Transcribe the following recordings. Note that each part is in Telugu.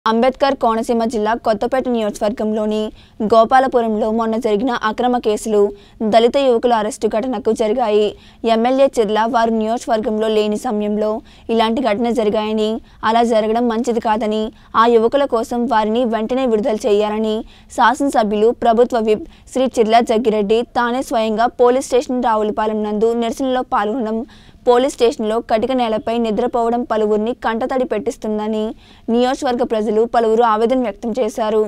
అంబేద్కర్ కోనసీమ జిల్లా కొత్తపేట నియోజకవర్గంలోని గోపాలపురంలో మొన్న జరిగిన అక్రమ కేసులు దళిత యువకుల అరెస్టు ఘటనకు జరిగాయి ఎమ్మెల్యే చిర్ల వారు నియోజకవర్గంలో లేని సమయంలో ఇలాంటి ఘటన జరిగాయని అలా జరగడం మంచిది కాదని ఆ యువకుల కోసం వారిని వెంటనే విడుదల చేయాలని శాసనసభ్యులు ప్రభుత్వ విప్ శ్రీ చిర్ల జగ్గిరెడ్డి తానే స్వయంగా పోలీస్ స్టేషన్ రావులపాలెం నందు నిరసనలో పాల్గొనడం పోలీస్ స్టేషన్లో కటిక నేలపై నిద్రపోవడం పలువురిని కంటతడి పెట్టిస్తుందని నియోజకవర్గ ప్రజలు పలువురు ఆవేదన వ్యక్తం చేశారు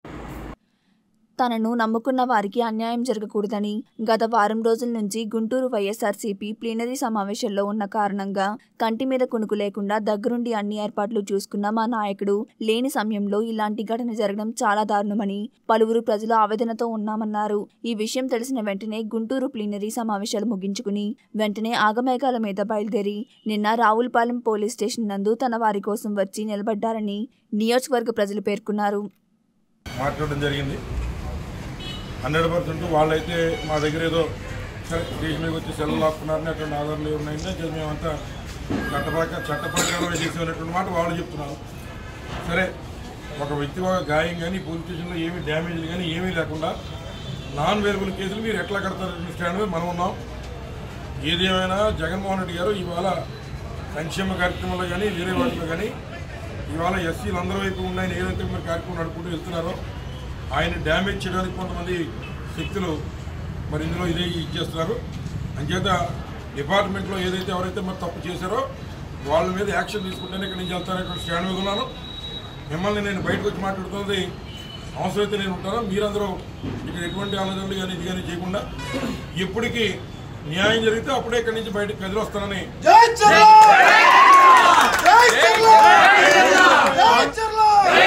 తనను నమ్ముకున్న వారికి అన్యాయం జరగకూడదని గత వారం రోజుల నుంచి గుంటూరు వైఎస్ఆర్సీపీ ప్లీనరీ సమావేశంలో ఉన్న కారణంగా కంటి మీద కునుకు లేకుండా దగ్గరుండి అన్ని ఏర్పాట్లు చూసుకున్న మా నాయకుడు లేని సమయంలో ఇలాంటి ఘటన జరగడం చాలా దారుణమని పలువురు ప్రజలు ఆవేదనతో ఉన్నామన్నారు ఈ విషయం తెలిసిన వెంటనే గుంటూరు ప్లీనరీ సమావేశాలు ముగించుకుని వెంటనే ఆగమేఘాల మీద బయలుదేరి నిన్న రావులపాలెం పోలీస్ స్టేషన్ నందు తన వారి కోసం వచ్చి నిలబడ్డారని నియోజకవర్గ ప్రజలు పేర్కొన్నారు మాట్లాడడం జరిగింది హండ్రెడ్ పర్సెంట్ వాళ్ళైతే మా దగ్గర ఏదో సరే స్టేషన్ మీద వచ్చి సెలవు లాక్కున్నారని అటువంటి ఆధారాలు ఉన్నాయని చెప్పి మేమంతా చట్ట ప్రకారం చట్ట ప్రకారం చేసేటువంటి మాట వాళ్ళు చెప్తున్నారు సరే ఒక వ్యక్తి ఒక గాయం కానీ పోలీస్ స్టేషన్లో ఏమీ డ్యామేజ్ కానీ ఏమీ లేకుండా నాన్ వేరబుల్ కేసులు మీరు ఎట్లా కడతారు స్టాండ్ మీద మనం ఉన్నాం ఏది ఏమైనా జగన్మోహన్ రెడ్డి గారు ఇవాళ సంక్షేమ కార్యక్రమంలో కానీ వేరే వాటిలో కానీ ఇవాళ ఎస్సీలు అందరి వైపు ఉన్నాయని ఏదైతే మీరు కార్యక్రమం నడుపుకుంటూ వెళ్తున్నారో ఆయన డ్యామేజ్ చేయడానికి కొంతమంది శక్తులు మరి ఇందులో ఇదే ఇచ్చేస్తున్నారు అంచేత డిపార్ట్మెంట్లో ఏదైతే ఎవరైతే మరి తప్పు చేశారో వాళ్ళ మీద యాక్షన్ తీసుకుంటేనే ఇక్కడ నుంచి వెళ్తాను ఇక్కడ స్టాండ్ మీద ఉన్నాను మిమ్మల్ని నేను బయటకు వచ్చి మాట్లాడుతున్నది అవసరమైతే నేను ఉంటాను మీరందరూ ఇక్కడ ఎటువంటి ఆలోచనలు కానీ ఇది కానీ చేయకుండా ఎప్పటికీ న్యాయం జరిగితే అప్పుడే ఇక్కడి నుంచి బయటకు కదిలి వస్తానని జై చర్ల జై చర్ల జై చర్ల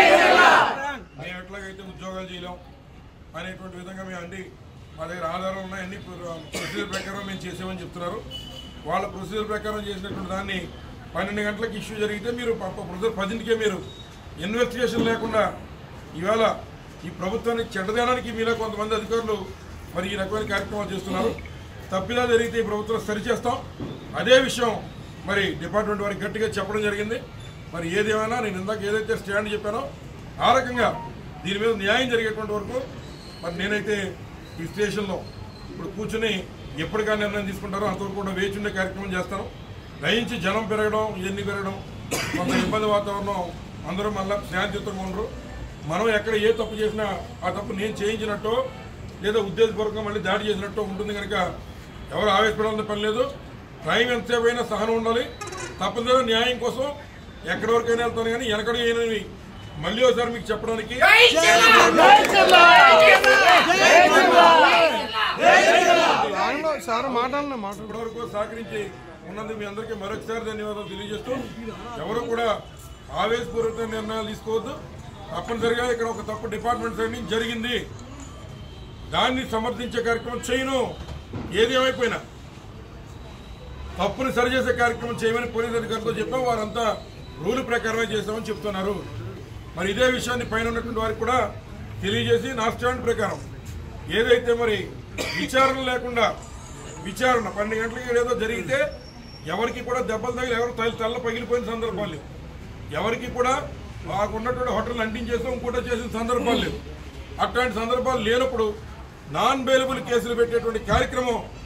మేము ఎట్లాగైతే ఉద్యోగాలు చేయలేం అనేటువంటి విధంగా మేము అన్ని మా దగ్గర ఆధారాలు ఉన్నాయి అన్ని ప్రొసీజర్ ప్రకారం మేము చేసామని చెప్తున్నారు వాళ్ళ ప్రొసీజర్ ప్రకారం చేసినటువంటి దాన్ని పన్నెండు గంటలకు ఇష్యూ జరిగితే మీరు ప్రొసీజర్ పదింటికే మీరు ఇన్వెస్టిగేషన్ లేకుండా ఇవాళ ఈ ప్రభుత్వాన్ని చెడ్డదేయడానికి మీలో కొంతమంది అధికారులు మరి ఈ రకమైన కార్యక్రమాలు చేస్తున్నారు తప్పిదా జరిగితే ఈ ప్రభుత్వం సరిచేస్తాం అదే విషయం మరి డిపార్ట్మెంట్ వారికి గట్టిగా చెప్పడం జరిగింది మరి ఏదేమైనా నేను ఇందాక ఏదైతే స్టాండ్ చెప్పానో ఆ రకంగా దీని మీద న్యాయం జరిగేటువంటి వరకు మరి నేనైతే ఈ స్టేషన్లో ఇప్పుడు కూర్చుని ఎప్పటికా నిర్ణయం తీసుకుంటారో అంతవరకు కూడా వేచి ఉండే కార్యక్రమం చేస్తాను దయించి జనం పెరగడం ఇవన్నీ పెరగడం కొంత ఇబ్బంది వాతావరణం అందరూ మళ్ళీ శాంతియుతంగా ఉండరు మనం ఎక్కడ ఏ తప్పు చేసినా ఆ తప్పు నేను చేయించినట్టు లేదా ఉద్దేశపూర్వకంగా మళ్ళీ దాడి చేసినట్టు ఉంటుంది కనుక ఎవరు ఆవేశపడాల్సిన పని లేదు టైం ఎంతసేపు అయినా సహనం ఉండాలి తప్పనిసరిగా న్యాయం కోసం ఎక్కడి వరకైనా వెళ్తాను కానీ వెనకడి అయినవి మళ్ళీ ఒకసారి మీకు చెప్పడానికి ఆంగ్లో సార్ మాట్లాడలే మాట ఇప్పటివరకు సహకరించి ఉన్నందుకు మీ అందరికీ మరొకసారి ధన్యవాదాలు తెలియజేస్తూ ఎవరు కూడా ఆవేశపూర్వక నిర్ణయాలు తీసుకోవద్దు తప్పనిసరిగా ఇక్కడ ఒక తప్పు డిపార్ట్మెంట్ సైడ్ నుంచి జరిగింది దాన్ని సమర్థించే కార్యక్రమం చేయను ఏది ఏమైపోయినా తప్పుని సరిచేసే కార్యక్రమం చేయమని పోలీస్ అధికారులతో చెప్పాం వారంతా రూల్ ప్రకారమే చేస్తామని చెప్తున్నారు మరి ఇదే విషయాన్ని పైన ఉన్నటువంటి వారికి కూడా తెలియజేసి నా స్టాండ్ ప్రకారం ఏదైతే మరి విచారణ లేకుండా విచారణ పన్నెండు గంటలకి ఏదో జరిగితే ఎవరికి కూడా దెబ్బలు తగిలి ఎవరు తల్లి తల్ల పగిలిపోయిన సందర్భాలు లేవు ఎవరికి కూడా మాకు ఉన్నటువంటి హోటల్ అంటించేస్తాం ఇంకోటో చేసిన సందర్భాలు లేవు అట్లాంటి సందర్భాలు లేనప్పుడు నాన్ బెయిలబుల్ కేసులు పెట్టేటువంటి కార్యక్రమం